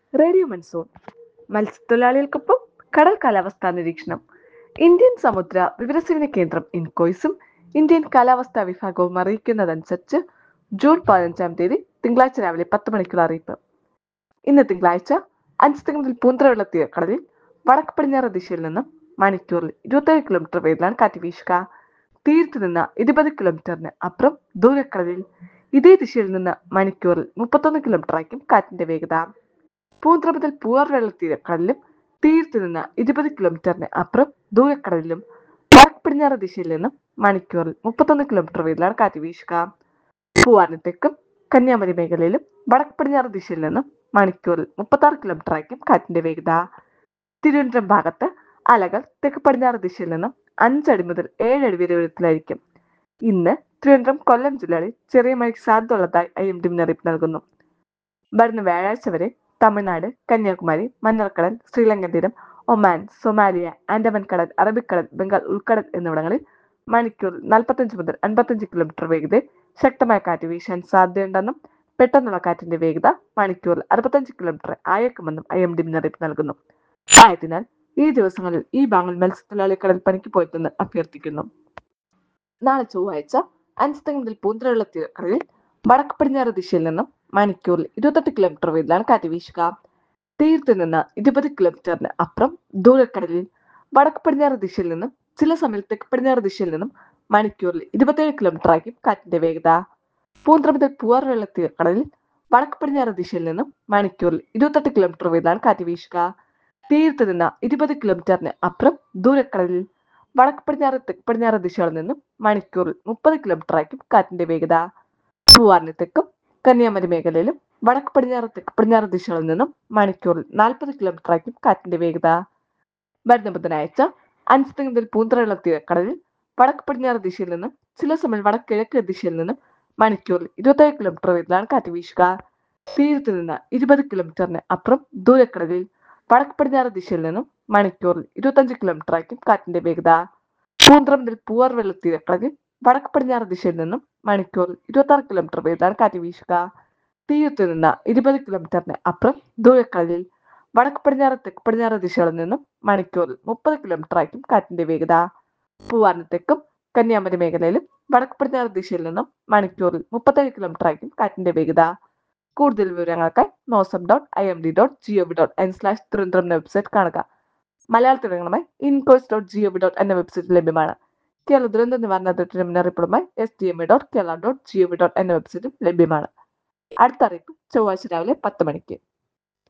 radio monsoon മത്സ്യത്തൊഴിലാളികൾക്കൊപ്പം കടൽ കാലാവസ്ഥാ നിരീക്ഷണം ഇന്ത്യൻ സമുദ്ര വിവരസേവന കേന്ദ്രം ഇൻകോയ്സും ഇന്ത്യൻ കാലാവസ്ഥാ വിഭാഗവും അറിയിക്കുന്നതനുസരിച്ച് ജൂൺ പതിനഞ്ചാം തീയതി തിങ്കളാഴ്ച രാവിലെ പത്ത് മണിക്കുള്ള അറിയിപ്പ് ഇന്ന് തിങ്കളാഴ്ച അഞ്ച് മുതൽ പൂന്തറയുള്ള തീരക്കടലിൽ വടക്ക് പടിഞ്ഞാറ് ദിശയിൽ നിന്നും മണിക്കൂറിൽ ഇരുപത്തേഴ് കിലോമീറ്റർ വേഗത്തിലാണ് കാറ്റ് വീശുക തീരത്ത് നിന്ന് ഇരുപത് കിലോമീറ്ററിന് അപ്പുറം ദൂരക്കടലിൽ ഇതേ ദിശയിൽ നിന്ന് മണിക്കൂറിൽ മുപ്പത്തൊന്ന് കിലോമീറ്റർ ആയിരിക്കും കാറ്റിന്റെ വേഗത പൂന്തറ മുതൽ പൂവാർ വെള്ളത്തീരക്കടലിലും തീരത്ത് നിന്ന് ഇരുപത് കിലോമീറ്ററിന് അപ്പുറം ദൂരക്കടലിലും വടക്ക് പടിഞ്ഞാറ് ദിശയിൽ നിന്നും മണിക്കൂറിൽ മുപ്പത്തൊന്ന് കിലോമീറ്റർ വേഗത്തിലാണ് കാറ്റ് വീശുക പൂവാറിന് തെക്കും കന്യാകുമാരി മേഖലയിലും വടക്ക് പടിഞ്ഞാറ് ദിശയിൽ നിന്നും മണിക്കൂറിൽ മുപ്പത്താറ് കിലോമീറ്റർ ആയിരിക്കും കാറ്റിന്റെ വേഗത തിരുവനന്തപുരം ഭാഗത്ത് അലകൾ തെക്ക് പടിഞ്ഞാറ് ദിശയിൽ നിന്നും അഞ്ചടി മുതൽ ഏഴടി വരെ ഉയരത്തിലായിരിക്കും ഇന്ന് തിരുവനന്തപുരം കൊല്ലം ജില്ലകളിൽ ചെറിയ മഴയ്ക്ക് സാധ്യതയുള്ളതായി ഐ എം ഡി മുന്നറിയിപ്പ് നൽകുന്നു വരുന്ന വ്യാഴാഴ്ച വരെ തമിഴ്നാട് കന്യാകുമാരി മഞ്ഞൾക്കടൽ ശ്രീലങ്കൻ തീരം ഒമാൻ സൊമാലിയ ആൻഡമാൻ കടൽ അറബിക്കടൽ ബംഗാൾ ഉൾക്കടൽ എന്നിവിടങ്ങളിൽ മണിക്കൂറിൽ നാൽപ്പത്തഞ്ച് മുതൽ അൻപത്തഞ്ച് കിലോമീറ്റർ വേഗതയിൽ ശക്തമായ കാറ്റ് വീശാൻ സാധ്യതയുണ്ടെന്നും പെട്ടെന്നുള്ള കാറ്റിന്റെ വേഗത മണിക്കൂറിൽ അറുപത്തഞ്ച് കിലോമീറ്റർ ആയേക്കുമെന്നും ഐ എം ഡി മുന്നറിയിപ്പ് നൽകുന്നു ആയതിനാൽ ഈ ദിവസങ്ങളിൽ ഈ ഭാഗങ്ങൾ മത്സ്യത്തൊഴിലാളി കടൽ പണിക്ക് പോയിട്ടെന്ന് അഭ്യർത്ഥിക്കുന്നു നാളെ ചൊവ്വാഴ്ച അഞ്ച് മുതൽ പൂന്തറയുള്ള തീരക്കടലിൽ വടക്ക് പടിഞ്ഞാറ് ദിശയിൽ നിന്നും മണിക്കൂറിൽ ഇരുപത്തെട്ട് കിലോമീറ്റർ വേഗത്തിലാണ് കാറ്റ് വീശുക തീരത്ത് നിന്ന് ഇരുപത് കിലോമീറ്ററിന് അപ്പുറം ദൂരക്കടലിൽ വടക്ക് പടിഞ്ഞാറ് ദിശയിൽ നിന്നും ചില സമയത്ത് തെക്ക് പടിഞ്ഞാറ് ദിശയിൽ നിന്നും മണിക്കൂറിൽ ഇരുപത്തേഴ് കിലോമീറ്റർ ആയിരിക്കും കാറ്റിന്റെ വേഗത പൂന്തറ മുതൽ പൂവാർ വെള്ള തീരക്കടലിൽ വടക്ക് പടിഞ്ഞാറ് ദിശയിൽ നിന്നും മണിക്കൂറിൽ ഇരുപത്തെട്ട് കിലോമീറ്റർ വേഗത്തിലാണ് കാറ്റ് വീശുക തീരത്ത് നിന്ന് ഇരുപത് കിലോമീറ്ററിന് അപ്പുറം ദൂരക്കടലിൽ വടക്ക് പടിഞ്ഞാറ് തെക്ക് പടിഞ്ഞാറ് ദിശകളിൽ നിന്നും മണിക്കൂറിൽ മുപ്പത് കിലോമീറ്റർ ആയിരിക്കും കാറ്റിന്റെ വേഗത പൂവാറിന് തെക്കും കന്യാകുമാരി മേഖലയിലും വടക്ക് പടിഞ്ഞാറ് തെക്ക് പടിഞ്ഞാറ് ദിശകളിൽ നിന്നും മണിക്കൂറിൽ നാൽപ്പത് കിലോമീറ്റർ ആയിരിക്കും കാറ്റിന്റെ വേഗത വരുന്ന ബുധനാഴ്ച അഞ്ച് മുതൽ പൂന്തറയുള്ള തീരക്കടലിൽ വടക്ക് പടിഞ്ഞാറ് ദിശയിൽ നിന്നും ചില സമയം വടക്ക് കിഴക്ക് ദിശയിൽ നിന്നും മണിക്കൂറിൽ ഇരുപത്തേഴ് കിലോമീറ്റർ വേഗത്തിലാണ് കാറ്റ് വീശുക തീരത്ത് നിന്ന് ഇരുപത് കിലോമീറ്ററിന് അപ്പുറം ദൂരക്കടലിൽ വടക്ക് പടിഞ്ഞാറ് ദിശയിൽ നിന്നും മണിക്കൂറിൽ ഇരുപത്തഞ്ച് കിലോമീറ്റർ ആയിരിക്കും കാറ്റിന്റെ വേഗത പൂന്തറ മുതൽ പൂവാർ വെള്ളത്തീരക്കടലിൽ വടക്ക് പടിഞ്ഞാറ് ദിശയിൽ നിന്നും മണിക്കൂറിൽ ഇരുപത്തി ആറ് കിലോമീറ്റർ വേഗത്തിലാണ് കാറ്റ് വീശുക തീരത്ത് നിന്ന് ഇരുപത് കിലോമീറ്ററിന് അപ്പുറം ദൂരക്കടലിൽ വടക്ക് പടിഞ്ഞാറ് തെക്ക് പടിഞ്ഞാറ് ദിശകളിൽ നിന്നും മണിക്കൂറിൽ മുപ്പത് കിലോമീറ്റർ ആയിരിക്കും കാറ്റിന്റെ വേഗത പൂവാറിന് തെക്കും കന്യാകുമാരി മേഖലയിലും വടക്ക് പടിഞ്ഞാറ് ദിശയിൽ നിന്നും മണിക്കൂറിൽ മുപ്പത്തേഴ് കിലോമീറ്റർ ആയിരിക്കും കാറ്റിന്റെ വേഗത കൂടുതൽ വിവരങ്ങൾക്കായി mausam dot I M D dot gov dot in slash Thiruvananthapuram എന്ന വെബ്സൈറ്റ് കാണുക മലയാളത്തിൽ വിവരങ്ങളുമായി ഇൻകോയ്സ് ഡോട്ട് ജിഒവി ഡോട്ട് എന്ന വെബ്സൈറ്റ് ലഭ്യമാണ് കേരള ദുരന്ത നിവാരണ അതോറിറ്റിയുടെ മുന്നറിയിപ്പുമായി S D M A dot Kerala dot gov dot എന്ന വെബ്സൈറ്റും ലഭ്യമാണ് അടുത്ത അറിയിപ്പ് ചൊവ്വാഴ്ച രാവിലെ പത്ത് മണിക്ക്